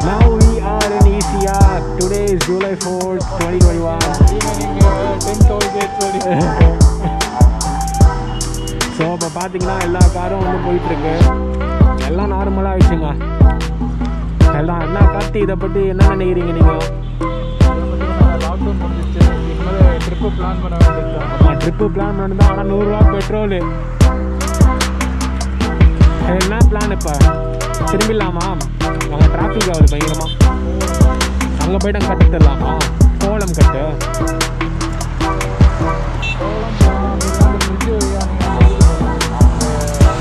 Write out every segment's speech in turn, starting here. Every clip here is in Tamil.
Now we are in ECR. Today is July 4th, 2021. Evening ten tollgate so இப்போ பார்த்தீங்கன்னா எல்லா காரும் வந்து போயிட்டுருக்கு எல்லாம் நார்மலாக ஆயிடுச்சுங்க எல்லாம் என்ன கார்த்தி இதை பற்றி என்ன நினைக்கிறீங்க நீங்கள் லாக்டவுன் முடிஞ்சிச்சு இனிமேல் ட்ரிப்பு பிளான் பண்ண வேண்டியது நான் ட்ரிப்பு பிளான் பண்ணிருந்தேன் ஆனால் நூறுரூவா பெட்ரோலு என்ன பிளான் இப்போ திரும்பிடலாமா அங்கே டிராஃபிக் ஆகுது பயங்கரமாக அங்கே போயிட்டு அங்கே கட்டு தரலாமா கோலம் கட்டு கோலம் போனால் நீங்கள் வந்து ஃப்ரிட்ஜ் வழியாக நீங்கள்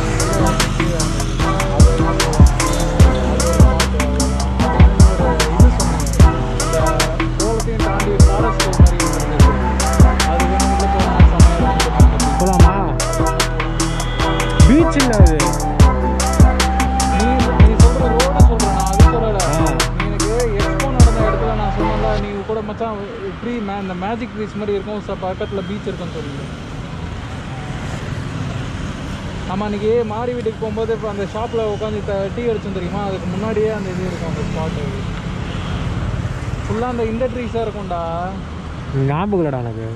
கோலத்தையும் தாண்டி ஃபாரஸ்ட் மாதிரி இருந்தது அது வேணும் உள்ள போனால் சமையல் போகலாமா பீச் இல்லை அது நீ நீ சொல்ற ரோட சொல்ற நான் அது சொல்லல ஆ. நீ எனக்கு எக்ஸ்போ நடந்த இடத்துல நான் சொன்னல நீ கூட மச்சான் ஃப்ரீ மே இந்த மேஜிக் ட்ரீஸ் மாதிரி இருக்கும் ச பக்கத்துல பீச் இருக்குன்னு சொல்லி ஆமா அன்னைக்கு மாடி வீட்டுக்கு போகும்போது இப்போ அந்த ஷாப்பில் உட்காந்து டீ அடிச்சோம் தெரியுமா அதுக்கு முன்னாடியே அந்த இது இருக்கும் அந்த ஸ்பாட்டு ஃபுல்லாக அந்த இந்த ட்ரீஸாக இருக்கும்டா ஞாபகம் இல்லைடா எனக்கு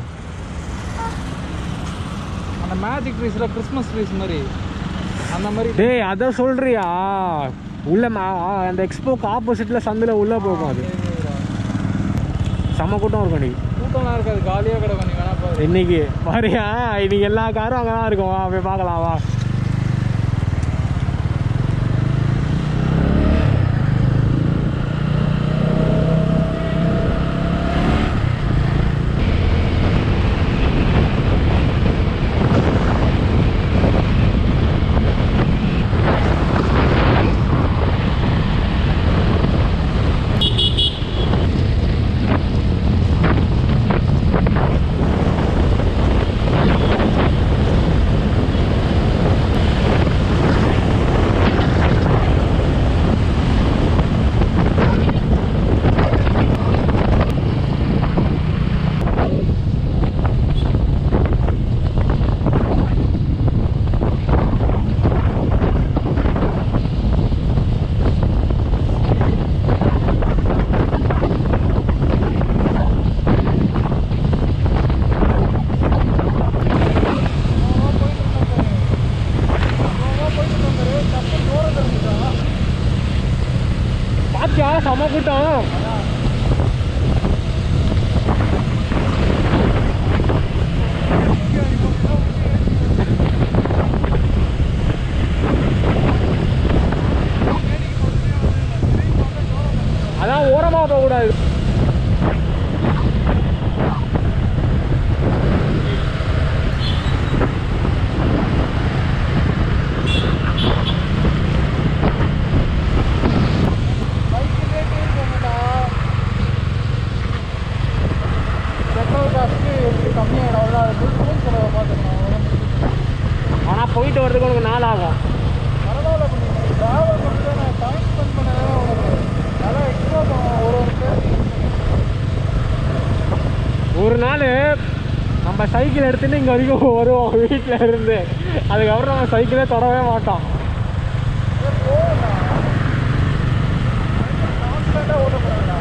அந்த மேஜிக் ட்ரீஸில் கிறிஸ்மஸ் ட்ரீஸ் மாதிரி அந்த மாதிரி டேய் அதை சொல்றியா உள்ள மா- ஆ, அந்த எக்ஸ்போக்கு ஆப்போசிட்டில் சந்தில் உள்ளே போகும் அது செம்ம கூட்டம் இருக்கும் இன்னைக்கு கூட்டம்லாம் இருக்காது காலியாக கிடக்கும் நீ வேணா பாரு இன்னைக்கு பாரியா இன்னைக்கு எல்லா காரும் அங்கே தான் இருக்கும் வா போய் பார்க்கலாம் வா பாத்தியா செம்ம கூட்டம் அதான் ஓரமாக போகக்கூடாது பெட்ரோல் காஸ்ட்டு எப்படி கம்மியாகிடும் அவ்வளோ அது ஃபுல் செலவை பார்த்துக்கணும் ஆனால் போயிட்டு வர்றதுக்கு உனக்கு நாள் ஆகும் பரவாயில்ல பண்ணி ட்ராவல் பண்ணிட்டு நான் டைம் ஸ்பெண்ட் பண்ணவே உனக்கு நல்லா எக்ஸ்ட்ரா ஒரு ஒரு பேர் ஒரு நாள் நம்ம சைக்கிள் எடுத்துட்டு இங்கே வரைக்கும் வருவோம் வீட்டில் இருந்து அதுக்கப்புறம் நம்ம சைக்கிளே தொடவே மாட்டோம் கான்ஸ்டண்ட்டாக ஓட்ட போகிறேன்டா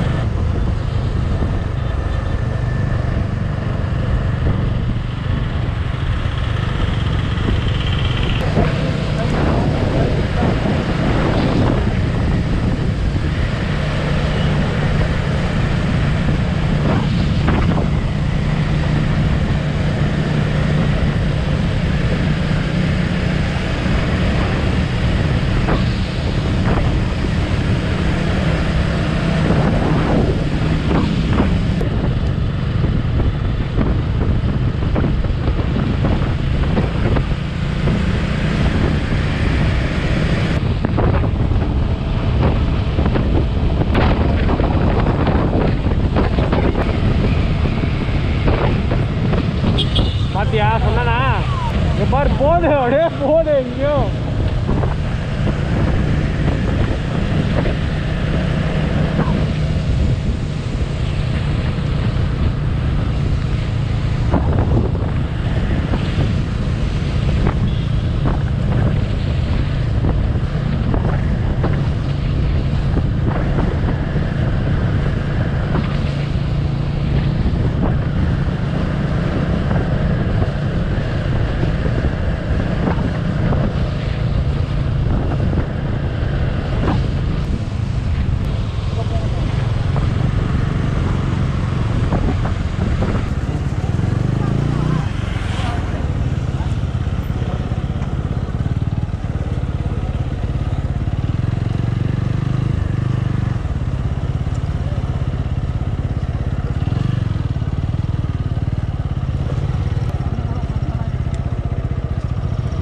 பாத்தியா சொன்னா இங்க பாரு போகுது அப்படியே போகுது எங்கேயும்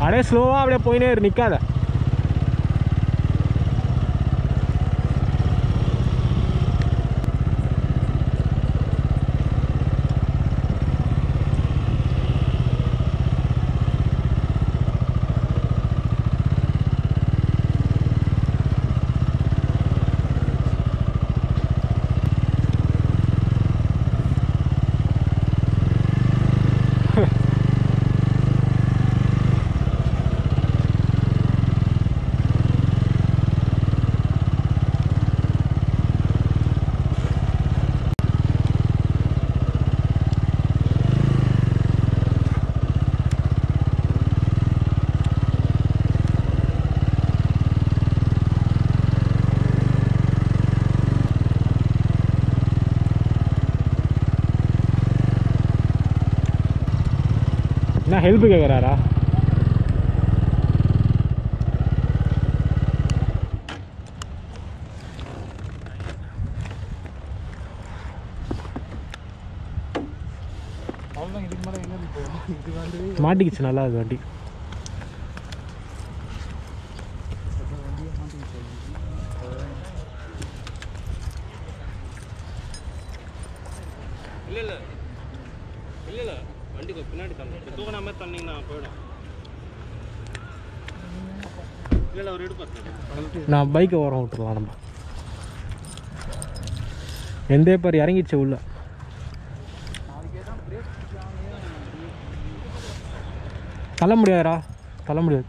அப்படியே ஸ்லோவாக அப்படியே போயினே இரு நிற்காத என்ன ஹெல்ப் கேட்குறாரா அவ்வளோதான் இதுக்கு மேலே எங்கே போகும் இது வந்து மாட்டிக்கிச்சு நல்லா அது வண்டி வண்டியை மாட்டிக்கிச்சு இல்லை இல்லை இல்லை இல்லை வண்டிக்கு பின்னாடி தரணும் தூக்கின மாதிரி தந்தீங்கன்னா போயிடும் இல்லை இல்லை அவர் எடுப்பார் நான் பைக்கை ஓரம் விட்டுறலாம் நம்ம எந்த பேர் இறங்கிடுச்சு உள்ள தள்ள முடியாதுடா தள்ள முடியாது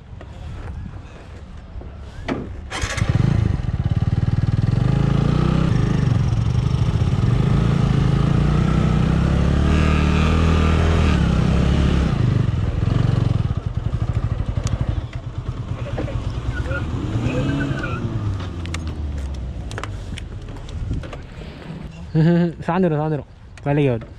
ம்ஹும். சாயந்தரம் சாயந்தரம் வேலைக்கு ஆகுது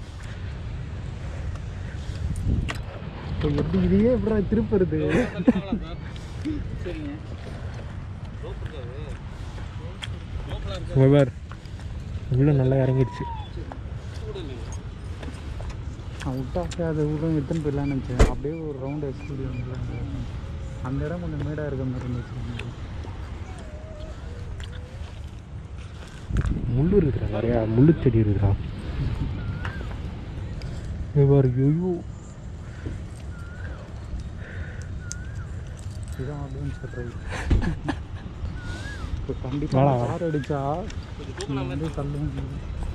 இப்போ எப்படி இதையே எப்படி திருப்புறது சரிங்க ரோப் இருக்காது ரோப்லாம் இருக்கு இங்க பாரு உள்ள நல்லா இறங்கிடுச்சு கூட இல்லைங்க நான் விட்டா அதை விட எடுத்துன்னு போயிடலான்னு நினச்சேன் அப்படியே ஒரு ரவுண்ட் எக்ஸ்பீரியன் அந்த இடம் கொஞ்சம் மேடாக இருக்க மாதிரி இருந்துச்சு முள்ளு இருக்குதுடா நிறையா முள்ளு செடி இருக்குதுடா இங்க பாரு ஐயோ இதுதான் அட்வென்ச்சர் ரைட் இப்போ வாடா, கண்டிப்பாக வாடா. கார் அடித்தா இது தூக்கின மாதிரி வந்து தள்ள முடியும்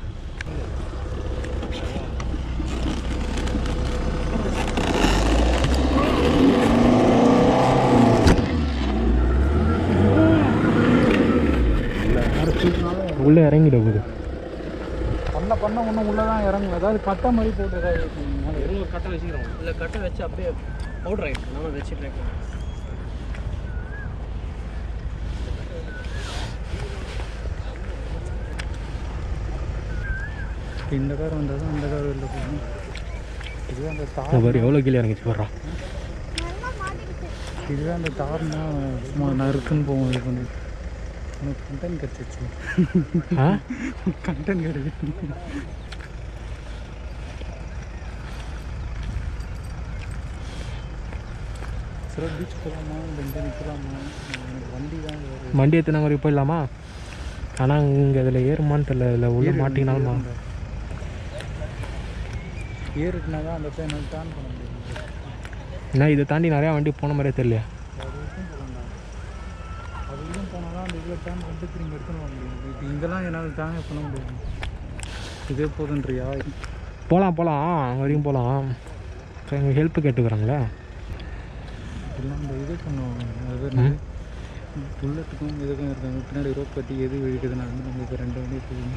உள்ளே இறங்கிட போகுது பண்ண பண்ண ஒன்றும் உள்ளே தான் இறங்கும் ஏதாவது கட்டை மாதிரி போட்டு ஏதாவது வைக்கணும். வெறும் கட்டை வச்சுக்கிறோம் இல்லை கட்டை வச்சு அப்படியே பவுடர் ஆகிடும் நம்ம வச்சு ட்ரை பண்ணுவோம் இந்த கார் வந்தால் தான் அந்த கார் வெளில போகணும் இதுவே அந்த இங்க தார் பாரு எவ்வளோ கீழே இறங்கிச்சு போடுறா இதுவே அந்த தார்னா சும்மா நறுக்குன்னு போகும் இது பண்ணி உனக்கு கண்டென்ட் கிடச்சிச்சு ஆ கண்டென்ட் கிடைக்குது சரி பீச் போகலாமா இல்லை இங்கே நிற்கலாமா எனக்கு வண்டி தான் வேறு வண்டி எத்தனை மாதிரி போயிடலாமா ஆனால் இங்கே இதில் ஏறுமான்னு தெரியல இதில் உள்ள மாட்டிங்கனாலும் ஏறிட்டுனா தான் அந்த பையன் என்னால் டேர்ன் பண்ண முடியும் ஏன்னா இதை தாண்டி நிறையா வண்டி போன மாதிரியே தெரியலையா அது வரைக்கும் போகலாம்டா அது வரைக்கும் போனால் தான் அந்த இதில் டேர்ன் பண்ணிட்டு திரும்பி எடுத்துன்னு வர முடியும் இப்போ இங்கெல்லாம் என்னால் டேர்ன் பண்ண முடியாது இதே போதுன்றியா போகலாம் போகலாம் அங்கே வரைக்கும் போகலாம் சரி எங்கள் ஹெல்ப்பு கேட்டுக்கிறாங்களே எல்லாம் இந்த இது பண்ணுவாங்க அது பேர் என்னது? புல்லட்டுக்கும் இதுக்கும் இருக்காங்க பின்னாடி ரோப் கட்டி எது இழுக்குதுன்னு வந்து நம்ம இப்போ ரெண்டு வண்டி போகுது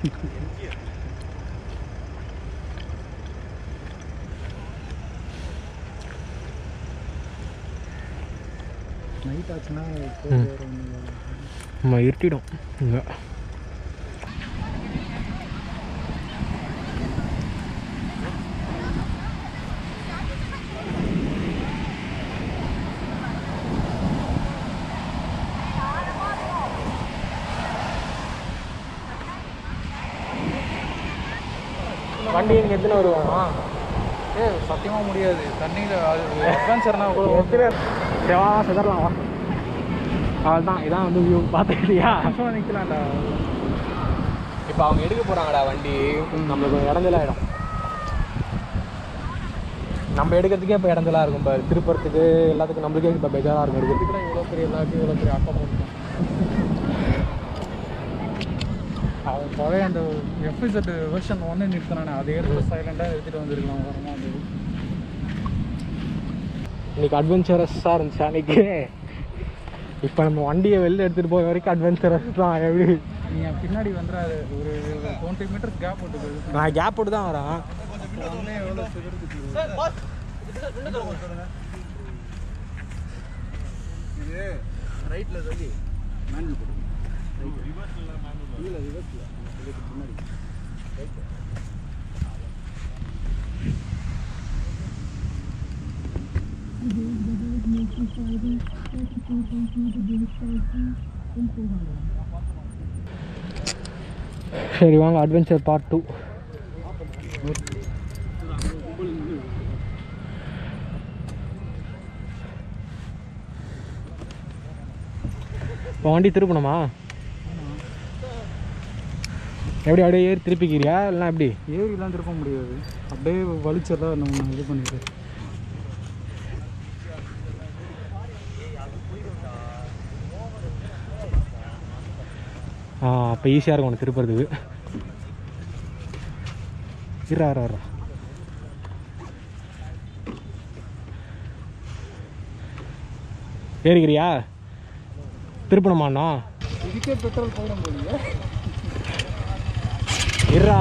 நைட் ஆச்சுன்னா போய் ம். வேற ஒன்று நம்ம இருட்டிடும் இங்கே வண்டி இங்கே எத்தனை வருவாமா ஏ சத்தியமாக முடியாது தண்ணியில் அது அட்வென்ச்சர்னா கூட தேவா செதறலாம் வா அவள் தான் இதான் வந்து வியூ பார்த்துக்கிட்டியா நிமிஷம் நிற்கலாம்டா இப்போ அவங்க எடுக்க போகிறாங்கடா வண்டி நம்மளுக்கு கொஞ்சம் இடஞ்சலா ஆகிடும் நம்ம எடுக்கிறதுக்கே இப்போ இடஞ்சலா இருக்கும் இப்போ திருப்பறதுக்கு எல்லாத்துக்கும் நம்மளுக்கே இப்போ பெஜாராக இருக்கும் எடுக்கிறதுக்கு இதுக்குலாம் இவ்வளோ பெரிய எல்லாத்தையும் இவ்வளோ பெரிய அக்கம் போட்டுருக்கான் அவன் பழைய அந்த எஃப்இசட் வெர்ஷன் ஒன்று நிறுத்தினானே அதே எடுத்து சைலண்டாக எடுத்துகிட்டு வந்திருக்கலாம் வரமா அது இன்னைக்கு அட்வென்ச்சரஸாக இருந்துச்சு அன்னைக்கு இப்போ நம்ம வண்டியை வெளில எடுத்துகிட்டு போய் வரைக்கும் அட்வென்ச்சரஸ் தான் எப்படி நீ என் பின்னாடி வந்துடாது ஒரு டுவெண்ட்டி மீட்டர்ஸ் கேப் விட்டுருக்கு நான் கேப் போட்டு தான் வரேன் ஒன்றே எவ்வளோ சிகரத்துக்கு இது ரைட்டில் சொல்லி மேனுவல் போடுங்க இல்லை ரிவர்ஸில் இதுக்கு முன்னாடி சரி வாங்க அட்வென்ச்சர் பார்ட் டூ இப்போ வண்டி திருப்பணுமா எப்படி அப்படியே ஏறி திருப்பிக்கிறியா இல்லைனா எப்படி ஏரிலாம் திருப்ப முடியாது அப்படியே வலிச்சதான் நம்ம இது பண்ணிடு ஆ அப்போ ஈஸியாக இருக்கும் உனக்கு திருப்புறதுக்கு இருறா இருறா இருறா ஏறிக்கிறியா திருப்பணுமாண்ணா இதுக்கே பெட்ரோல் போயிடும் போலியே இருறா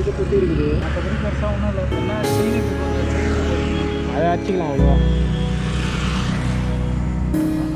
இது குட்டி இருக்குது மற்றபடி பெருசாக ஒன்றும் இல்லை என்ன செயின் இப்போ செயின் அதை அடிச்சிக்கலாம் அவ்வளோவா ஆ